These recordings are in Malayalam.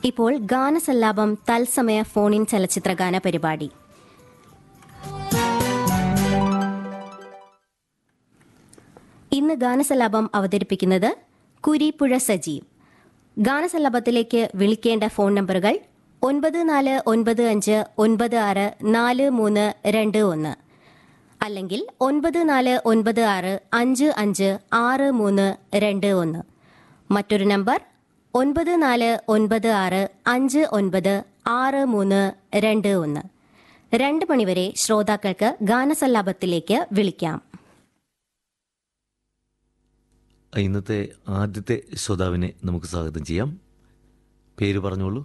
ഇപ്പോൾ ഗാനസല്ലാപം തത്സമയ ഫോണിൻ ചലച്ചിത്രഗാന പരിപാടി ഇന്ന് ഗാനസല്ലാപം അവതരിപ്പിക്കുന്നത് കുരിപ്പുഴ സജീവ് ഗാനസല്ലാപത്തിലേക്ക് വിളിക്കേണ്ട ഫോൺ നമ്പറുകൾ ഒൻപത് നാല് ഒൻപത് അഞ്ച് ഒൻപത് ആറ് നാല് മൂന്ന് രണ്ട് ഒന്ന് അല്ലെങ്കിൽ ഒൻപത് നാല് ഒൻപത് ആറ് അഞ്ച് അഞ്ച് ആറ് മൂന്ന് രണ്ട് ഒന്ന് മറ്റൊരു നമ്പർ ഒൻപത് നാല് ഒൻപത് ആറ് അഞ്ച് ഒൻപത് ആറ് മൂന്ന് രണ്ട് ഒന്ന് രണ്ട് മണിവരെ ശ്രോതാക്കൾക്ക് ഗാനസല്ലാപത്തിലേക്ക് വിളിക്കാം ഇന്നത്തെ ആദ്യത്തെ ശ്രോതാവിനെ നമുക്ക് സ്വാഗതം ചെയ്യാം പേര് പറഞ്ഞോളൂ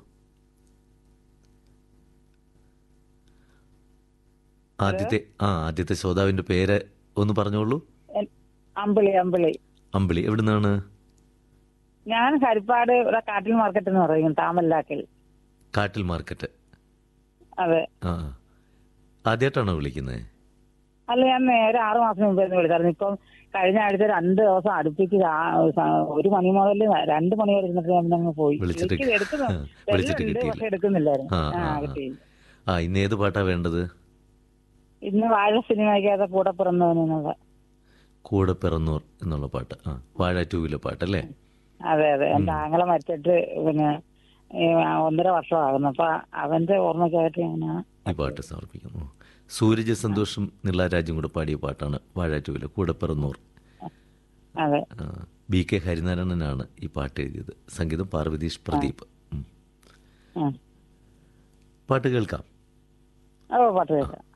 ആദ്യത്തെ ആ ആദ്യത്തെ ശ്രോതാവിന്റെ പേര് ഒന്ന് പറഞ്ഞോളൂ എൻ- അമ്പിളി അമ്പിളി അമ്പിളി എവിടുന്നാണ് ഞാൻ ഹരിപ്പാട് ഇവിടെ കാട്ടിൽ മാർക്കറ്റ് എന്ന് പറയും താമല്ലാക്കൽ കാട്ടിൽ മാർക്കറ്റ് അതെ ആ ആദ്യമായിട്ടാണോ വിളിക്കുന്നത് അല്ല ഞാൻ നേരെ ആറു മാസം മുമ്പ് ഒന്ന് വിളിച്ചായിരുന്നു ഇപ്പം കഴിഞ്ഞ ആഴ്ച രണ്ട് ദിവസം അടുപ്പിച്ച് രാ- സ- ഒരു മണി മുതൽ രണ്ട് മണി വരെ ഇരുന്നിട്ട് ഞാൻ അങ്ങ് പോയി വിളിച്ചിട്ട് വിളിച്ച് എടുക്കുന്നു ആ, വിളിച്ചിട്ട് ഉണ്ട്, കിട്ടിയില്ല. പക്ഷെ എടുക്കുന്നില്ലായിരുന്നു ആ, ആ ആ, ആ. കിട്ടിയില്ല ആ ഇന്ന് ഏത് പാട്ടാ വേണ്ടത് ഇന്ന് വാഴ സിനിമയ്ക്കകത്ത് കൂടെ പിറന്നവനെന്നുള്ള കൂടെ പിറന്നൂർ എന്നുള്ള പാട്ട് ആ വാഴ ടൂവിലെ പാട്ടല്ലേ അതെ അതെ എന്റെ ആങ്ങളെ മരിച്ചിട്ട് പിന്നെ ഈ ഒന്നര വർഷമാകുന്നു അപ്പൊ അവന്റെ ഓർമ്മയ്ക്കായിട്ട് ഞാൻ ഈ പാട്ട് സമർപ്പിക്കുന്നു സൂരജ് സന്തോഷം നിള രാജ്യം കൂടെ പാടിയ പാട്ടാണ് വാഴ ടൂവിലെ കൂടെ പിറന്നൂർ അതെ ആ, ബി കെ ഹരിനാരായണനാണ് ഈ പാട്ട് എഴുതിയത് സംഗീതം പാർവതീഷ് പ്രദീപ് ഉം. ആ പാട്ട് കേൾക്കാം ഓ പാട്ട് കേൾക്കാം